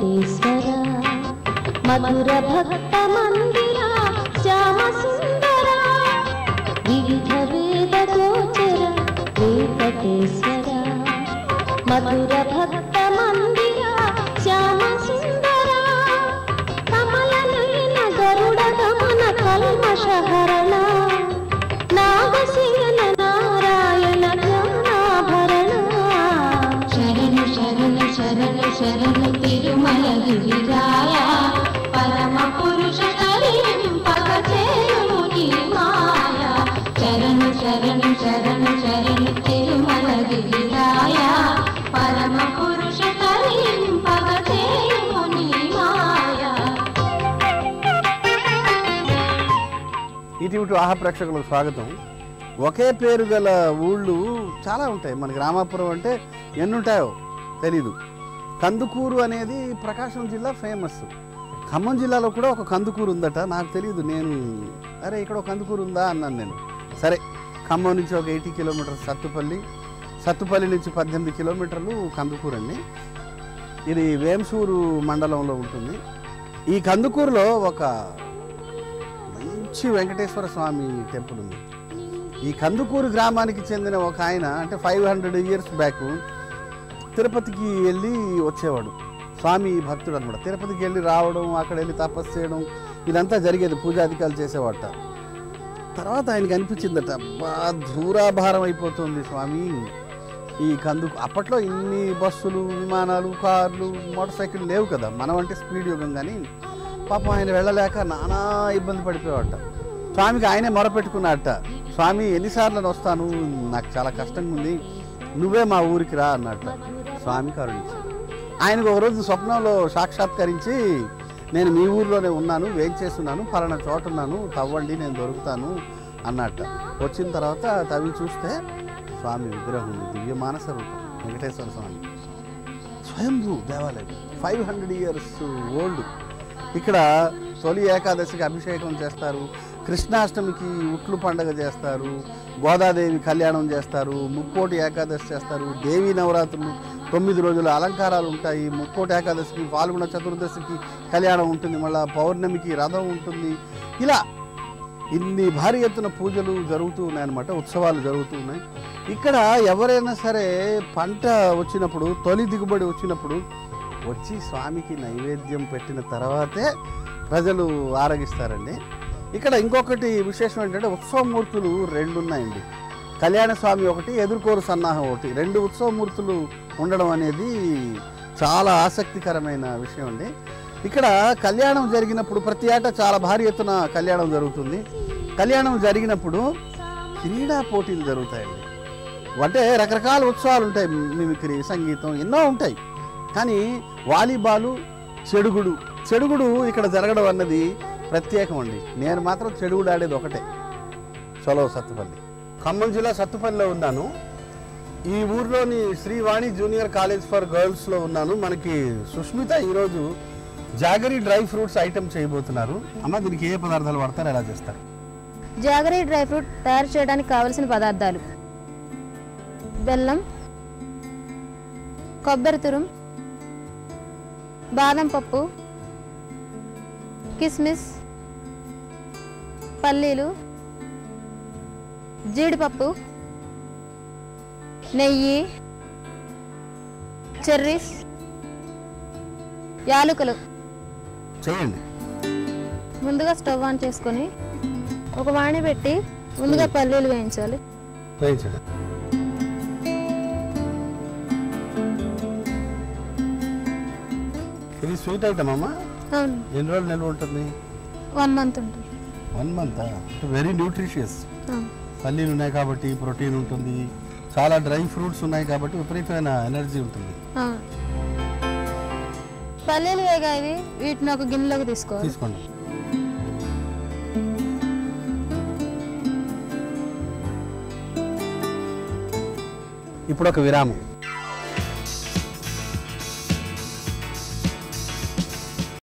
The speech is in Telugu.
వెంకటేశ్వర మధుర భక్త మందిర శ్యామ సుందర వివిధ వేద గోచర వెంకటేశ్వర మధుర భక్త మందిర శ్యామ సుందర కమలనయన గరుడ గమన కల్మషహరణ నాగశయన నారాయణ జ్ఞానాభరణ శరణు శరణు శరణు శరణు తిరుమల గిరిరాయ పరమ పురుష కరింపక చేరుము నీ మాయ శరణు శరణు శరణు శరణు తిరుమల గిరిరాయ పరమ పురుష కరింపక చేరుము నీ మాయ ఇటీవటి ఆహా ప్రేక్షకులకు స్వాగతం ఒకే పేరు గల ఊళ్ళు చాలా ఉంటాయి మనకి రామాపురం అంటే ఎన్ని ఉంటాయో తెలీదు కందుకూరు అనేది ప్రకాశం జిల్లా ఫేమస్ ఖమ్మం జిల్లాలో కూడా ఒక కందుకూరు ఉందట నాకు తెలియదు నేను అరే ఇక్కడ ఒక కందుకూరు ఉందా అన్నాను నేను సరే ఖమ్మం నుంచి ఒక ఎయిటీ కిలోమీటర్స్ సత్తుపల్లి సత్తుపల్లి నుంచి పద్దెనిమిది కిలోమీటర్లు కందుకూరు అండి ఇది వేంసూరు మండలంలో ఉంటుంది ఈ కందుకూరులో ఒక మంచి వెంకటేశ్వర స్వామి టెంపుల్ ఉంది ఈ కందుకూరు గ్రామానికి చెందిన ఒక ఆయన అంటే ఫైవ్ హండ్రెడ్ ఇయర్స్ బ్యాక్ తిరుపతికి వెళ్ళి వచ్చేవాడు స్వామి భక్తుడు అనమాట తిరుపతికి వెళ్ళి రావడం అక్కడ వెళ్ళి తపస్సు చేయడం ఇదంతా జరిగేది పూజాధికారులు చేసేవాట తర్వాత ఆయనకి అనిపించిందట అబ్బా దూరాభారం అయిపోతుంది స్వామి ఈ కందుకు అప్పట్లో ఇన్ని బస్సులు విమానాలు కార్లు మోటార్ సైకిల్ లేవు కదా మనం అంటే స్పీడ్ యుగం కానీ పాపం ఆయన వెళ్ళలేక నానా ఇబ్బంది పడిపోయాడట స్వామికి ఆయనే మొరపెట్టుకున్నట్ట స్వామి ఎన్నిసార్లు నేను వస్తాను నాకు చాలా కష్టంగా ఉంది నువ్వే మా ఊరికి రా అన్నట్ట స్వామి కరుణించి ఆయనకు ఒక రోజు స్వప్నంలో సాక్షాత్కరించి నేను మీ ఊర్లోనే ఉన్నాను వేం చేస్తున్నాను పలానా చోట ఉన్నాను తవ్వండి నేను దొరుకుతాను అన్నట్ట వచ్చిన తర్వాత తవ్వి చూస్తే స్వామి విగ్రహం ఉంది దివ్య మానస రూపం వెంకటేశ్వర స్వామి స్వయంభూ దేవాలయం ఫైవ్ హండ్రెడ్ ఇయర్స్ ఓల్డ్ ఇక్కడ తొలి ఏకాదశికి అభిషేకం చేస్తారు కృష్ణాష్టమికి ఉట్లు పండగ చేస్తారు గోదాదేవి కళ్యాణం చేస్తారు ముక్కోటి ఏకాదశి చేస్తారు దేవీ నవరాత్రులు తొమ్మిది రోజుల అలంకారాలు ఉంటాయి ముక్కోటి ఏకాదశికి పాల్గొన చతుర్దశికి కళ్యాణం ఉంటుంది మళ్ళీ పౌర్ణమికి రథం ఉంటుంది ఇలా ఇన్ని భారీ ఎత్తున పూజలు జరుగుతూ ఉన్నాయన్నమాట ఉత్సవాలు జరుగుతూ ఉన్నాయి ఇక్కడ ఎవరైనా సరే పంట వచ్చినప్పుడు తొలి దిగుబడి వచ్చినప్పుడు వచ్చి స్వామికి నైవేద్యం పెట్టిన తర్వాతే ప్రజలు ఆరగిస్తారండి ఇక్కడ ఇంకొకటి విశేషం ఏంటంటే ఉత్సవమూర్తులు రెండు ఉన్నాయండి కళ్యాణ స్వామి ఒకటి ఎదుర్కోరు సన్నాహం ఒకటి రెండు ఉత్సవమూర్తులు ఉండడం అనేది చాలా ఆసక్తికరమైన విషయం అండి ఇక్కడ కళ్యాణం జరిగినప్పుడు ప్రతి ఏటా చాలా భారీ ఎత్తున కళ్యాణం జరుగుతుంది కళ్యాణం జరిగినప్పుడు క్రీడా పోటీలు జరుగుతాయండి అంటే రకరకాల ఉత్సవాలు ఉంటాయి మిమిక్రీ సంగీతం ఎన్నో ఉంటాయి కానీ వాలీబాలు చెడుగుడు చెడుగుడు ఇక్కడ జరగడం అన్నది ప్రత్యేకం అండి నేను మాత్రం చెడుగుడు ఆడేది ఒకటే చలో సత్తుపల్లి ఖమ్మం జిల్లా సత్తుపల్లిలో ఉన్నాను ఈ ఊర్లోని శ్రీవాణి జూనియర్ కాలేజ్ ఫర్ గర్ల్స్లో ఉన్నాను మనకి సుష్మిత ఈరోజు జాగరీ డ్రై ఫ్రూట్స్ ఐటమ్ చేయబోతున్నారు అమ్మ దీనికి ఏ పదార్థాలు వాడతారు ఎలా చేస్తారు జాగరీ డ్రై ఫ్రూట్ తయారు చేయడానికి కావలసిన పదార్థాలు బెల్లం కొబ్బరి తురుం బాదం పప్పు కిస్మిస్ పల్లీలు జీడిపప్పు నెయ్యి చెర్రీస్ యాలకులు చేయండి ముందుగా స్టవ్ ఆన్ చేసుకొని ఒక వాణి పెట్టి ముందుగా పల్లీలు వేయించాలి వేయించండి ఇది స్వీట్ ఐటమ్ అమ్మా అవును ఎన్ని రోజులు నిల్వ ఉంటుంది వన్ మంత్ ఉంటుంది వన్ మంత్ వెరీ న్యూట్రిషియస్ అవును. పల్లీలు ఉన్నాయి కాబట్టి ప్రోటీన్ ఉంటుంది చాలా డ్రై ఫ్రూట్స్ ఉన్నాయి కాబట్టి విపరీతమైన ఎనర్జీ ఉంటుంది అవును. పల్లీలు వేగాయి వీటిని ఒక గిన్నెలోకి తీసుకోవాలి తీసుకోండి ఇప్పుడు ఒక విరామం